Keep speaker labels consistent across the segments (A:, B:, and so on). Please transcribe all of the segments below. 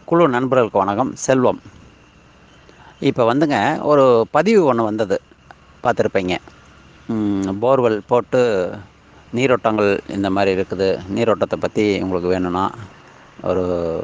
A: குழு நண்பர்களுக்கு வணக்கம் செல்வம் இப்போ வந்துங்க ஒரு பதிவு ஒன்று வந்தது பார்த்துருப்பீங்க போர்வெல் போட்டு நீரோட்டங்கள் இந்த மாதிரி இருக்குது நீரோட்டத்தை பற்றி உங்களுக்கு வேணும்னா ஒரு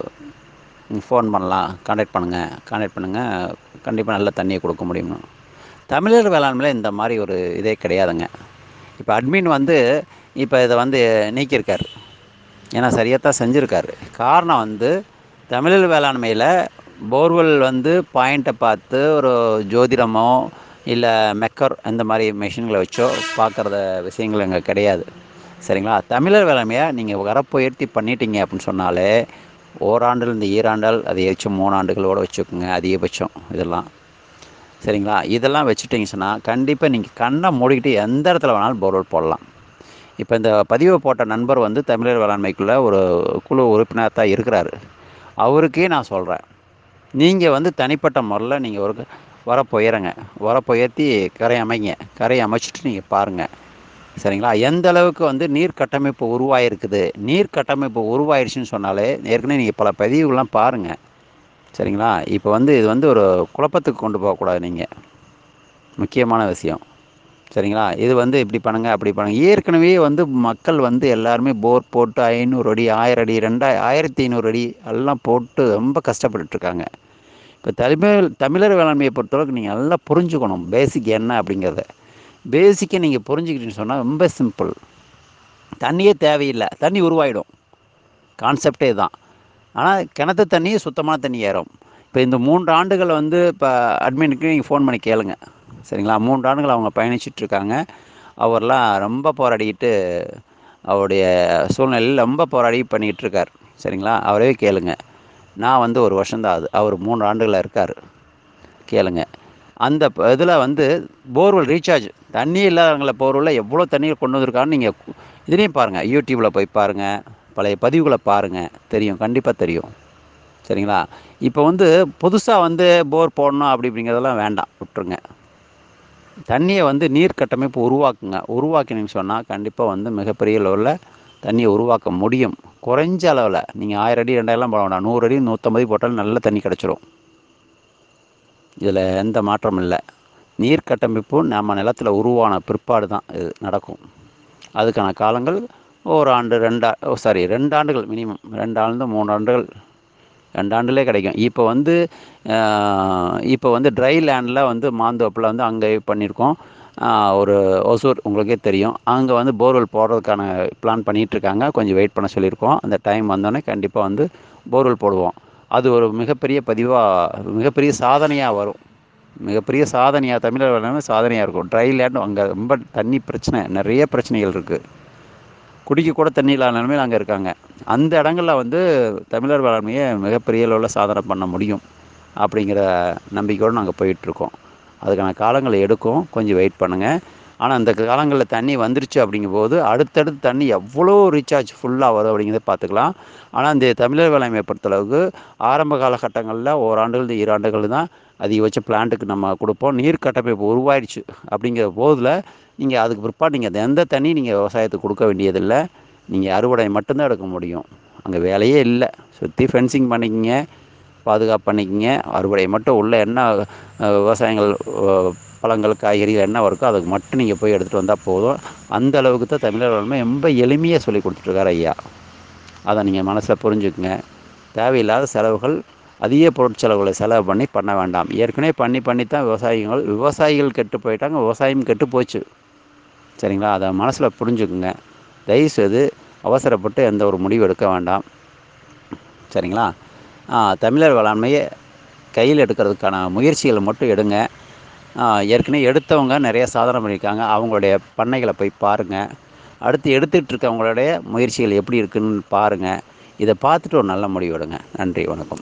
A: ஃபோன் பண்ணலாம் கான்டாக்ட் பண்ணுங்கள் கான்டாக்ட் பண்ணுங்கள் கண்டிப்பாக நல்ல தண்ணியை கொடுக்க முடியும் தமிழர் வேளாண்மையில் இந்த மாதிரி ஒரு இதே கிடையாதுங்க இப்போ அட்மின் வந்து இப்போ இதை வந்து நீக்கியிருக்காரு ஏன்னா சரியாக தான் செஞ்சுருக்காரு காரணம் வந்து தமிழர் வேளாண்மையில் போர்வெல் வந்து பாயிண்ட்டை பார்த்து ஒரு ஜோதிடமோ இல்லை மெக்கர் இந்த மாதிரி மிஷின்களை வச்சோ பார்க்குறத விஷயங்கள் அங்கே கிடையாது சரிங்களா தமிழர் வேளாண்மையை நீங்கள் வரப்பு உயர்த்தி பண்ணிட்டீங்க அப்படின்னு சொன்னாலே ஓராண்டுலேருந்து ஈராண்டால் அதிகபட்சம் மூணாண்டுகளோடு வச்சுக்கோங்க அதிகபட்சம் இதெல்லாம் சரிங்களா இதெல்லாம் வச்சுட்டிங்க சொன்னால் கண்டிப்பாக நீங்கள் கண்ணை மூடிக்கிட்டு எந்த இடத்துல வேணாலும் போர்வெல் போடலாம் இப்போ இந்த பதிவை போட்ட நண்பர் வந்து தமிழர் வேளாண்மைக்குள்ளே ஒரு குழு உறுப்பினர் தான் இருக்கிறாரு அவருக்கே நான் சொல்கிறேன் நீங்கள் வந்து தனிப்பட்ட முறையில் நீங்கள் ஒரு வரப்புயரங்க வரப்புயர்த்தி கரை அமைங்க கரை அமைச்சிட்டு நீங்கள் பாருங்கள் சரிங்களா எந்த அளவுக்கு வந்து நீர் கட்டமைப்பு உருவாயிருக்குது நீர் கட்டமைப்பு உருவாயிருச்சுன்னு சொன்னாலே ஏற்கனவே நீங்கள் பல பதிவுகள்லாம் பாருங்கள் சரிங்களா இப்போ வந்து இது வந்து ஒரு குழப்பத்துக்கு கொண்டு போகக்கூடாது நீங்கள் முக்கியமான விஷயம் சரிங்களா இது வந்து இப்படி பண்ணுங்க அப்படி பண்ணுங்க ஏற்கனவே வந்து மக்கள் வந்து எல்லாருமே போர் போட்டு ஐநூறு அடி ஆயிரம் அடி ரெண்டாய் ஆயிரத்தி ஐநூறு அடி எல்லாம் போட்டு ரொம்ப கஷ்டப்பட்டுட்ருக்காங்க இப்போ தமிழ் தமிழர் வேளாண்மையை பொறுத்தளவுக்கு நீங்கள் நல்லா புரிஞ்சுக்கணும் பேசிக் என்ன அப்படிங்கிறத பேசிக்கை நீங்கள் புரிஞ்சுக்கிட்டீங்கன்னு சொன்னால் ரொம்ப சிம்பிள் தண்ணியே தேவையில்லை தண்ணி உருவாயிடும் கான்செப்டே தான் ஆனால் கிணத்து தண்ணி சுத்தமான தண்ணி ஏறும் இப்போ இந்த மூன்று ஆண்டுகள் வந்து இப்போ அட்மினுக்கு நீங்கள் ஃபோன் பண்ணி கேளுங்க சரிங்களா மூன்று ஆண்டுகள் அவங்க பயணிச்சிட்ருக்காங்க அவர்லாம் ரொம்ப போராடிக்கிட்டு அவருடைய சூழ்நிலையில் ரொம்ப போராடி பண்ணிக்கிட்டு இருக்கார் சரிங்களா அவரே கேளுங்க நான் வந்து ஒரு வருஷம்தான் அது அவர் மூன்று ஆண்டுகளில் இருக்கார் கேளுங்க அந்த இதில் வந்து போர்வெல் ரீசார்ஜ் தண்ணி இல்லாதவங்கள போர்வெல்ல எவ்வளோ தண்ணியை கொண்டு வந்திருக்கான்னு நீங்கள் இதுலேயும் பாருங்கள் யூடியூப்பில் போய் பாருங்கள் பழைய பதிவுகளை பாருங்கள் தெரியும் கண்டிப்பாக தெரியும் சரிங்களா இப்போ வந்து புதுசாக வந்து போர் போடணும் அப்படி அப்படிங்கிறதெல்லாம் வேண்டாம் விட்டுருங்க தண்ணியை வந்து நீர் கட்டமைப்பு உருவாக்குங்க உருவாக்கினீங்கன்னு சொன்னால் கண்டிப்பாக வந்து மிகப்பெரிய லெவலில் தண்ணியை உருவாக்க முடியும் குறைஞ்ச அளவில் நீங்கள் ஆயிரம் அடி ரெண்டாயிரம் போட வேண்டாம் நூறு அடி நூற்றம்பது போட்டாலும் நல்ல தண்ணி கிடச்சிரும் இதில் எந்த மாற்றமும் இல்லை நீர் கட்டமைப்பு நம்ம நிலத்தில் உருவான பிற்பாடு தான் இது நடக்கும் அதுக்கான காலங்கள் ஒரு ஆண்டு ரெண்டா ஓ சாரி ரெண்டு ஆண்டுகள் மினிமம் ரெண்டு ஆண்டு மூணு ஆண்டுகள் ரெண்டு ஆண்டுலே கிடைக்கும் இப்போ வந்து இப்போ வந்து ட்ரை லேண்டில் வந்து மாந்தோப்பில் வந்து அங்கே பண்ணியிருக்கோம் ஒரு ஒசூர் உங்களுக்கே தெரியும் அங்கே வந்து போர்வெல் போடுறதுக்கான பிளான் பண்ணிகிட்ருக்காங்க கொஞ்சம் வெயிட் பண்ண சொல்லியிருக்கோம் அந்த டைம் வந்தோடனே கண்டிப்பாக வந்து போர்வெல் போடுவோம் அது ஒரு மிகப்பெரிய பதிவாக மிகப்பெரிய சாதனையாக வரும் மிகப்பெரிய சாதனையாக தமிழர் வேளாண்மை சாதனையாக இருக்கும் ட்ரை லேண்ட் அங்கே ரொம்ப தண்ணி பிரச்சனை நிறைய பிரச்சனைகள் இருக்குது குடிக்க கூட தண்ணி இல்லாத நிலைமையில் அங்கே இருக்காங்க அந்த இடங்களில் வந்து தமிழர் வேளாண்மையை மிகப்பெரிய அளவில் சாதனை பண்ண முடியும் அப்படிங்கிற நம்பிக்கையோடு நாங்கள் போயிட்டுருக்கோம் அதுக்கான காலங்களை எடுக்கும் கொஞ்சம் வெயிட் பண்ணுங்கள் ஆனால் அந்த காலங்களில் தண்ணி வந்துருச்சு அப்படிங்கும்போது அடுத்தடுத்து தண்ணி எவ்வளோ ரீசார்ஜ் ஃபுல்லாக வரும் அப்படிங்கிறத பார்த்துக்கலாம் ஆனால் இந்த தமிழர் வேளாண்மையை பொறுத்தளவுக்கு ஆரம்ப காலகட்டங்களில் ஓராண்டுகள் ஈராண்டுகள் தான் அதிகபட்ச பிளான்ட்டுக்கு நம்ம கொடுப்போம் நீர் கட்டமைப்பு உருவாயிடுச்சு அப்படிங்கிற போதில் நீங்கள் அதுக்கு பிற்பாடு நீங்கள் எந்த தண்ணி நீங்கள் விவசாயத்துக்கு கொடுக்க வேண்டியதில்லை நீங்கள் அறுவடை மட்டும்தான் எடுக்க முடியும் அங்கே வேலையே இல்லை சுற்றி ஃபென்சிங் பண்ணிக்கிங்க பாதுகாப்பு பண்ணிக்கிங்க அறுவடை மட்டும் உள்ள என்ன விவசாயங்கள் பழங்கள் காய்கறிகள் என்ன இருக்கோ அதுக்கு மட்டும் நீங்கள் போய் எடுத்துகிட்டு வந்தால் போதும் அந்த அளவுக்கு தான் தமிழர் வேளாண்மை ரொம்ப எளிமையாக சொல்லி கொடுத்துட்ருக்காரு ஐயா அதை நீங்கள் மனசில் புரிஞ்சுக்குங்க தேவையில்லாத செலவுகள் அதிக பொருட்செலவுகளை செலவு பண்ணி பண்ண வேண்டாம் ஏற்கனவே பண்ணி பண்ணி தான் விவசாயிகள் விவசாயிகள் கெட்டு போயிட்டாங்க விவசாயம் கெட்டு போச்சு சரிங்களா அதை மனசில் புரிஞ்சுக்குங்க தயவுசெய்து அவசரப்பட்டு எந்த ஒரு முடிவு எடுக்க வேண்டாம் சரிங்களா தமிழர் வேளாண்மையை கையில் எடுக்கிறதுக்கான முயற்சிகள் மட்டும் எடுங்க ஏற்கனவே எடுத்தவங்க நிறைய சாதனை பண்ணியிருக்காங்க அவங்களுடைய பண்ணைகளை போய் பாருங்கள் அடுத்து எடுத்துகிட்டு இருக்கவங்களுடைய முயற்சிகள் எப்படி இருக்குன்னு பாருங்கள் இதை பார்த்துட்டு ஒரு நல்ல முடிவு எடுங்க நன்றி வணக்கம்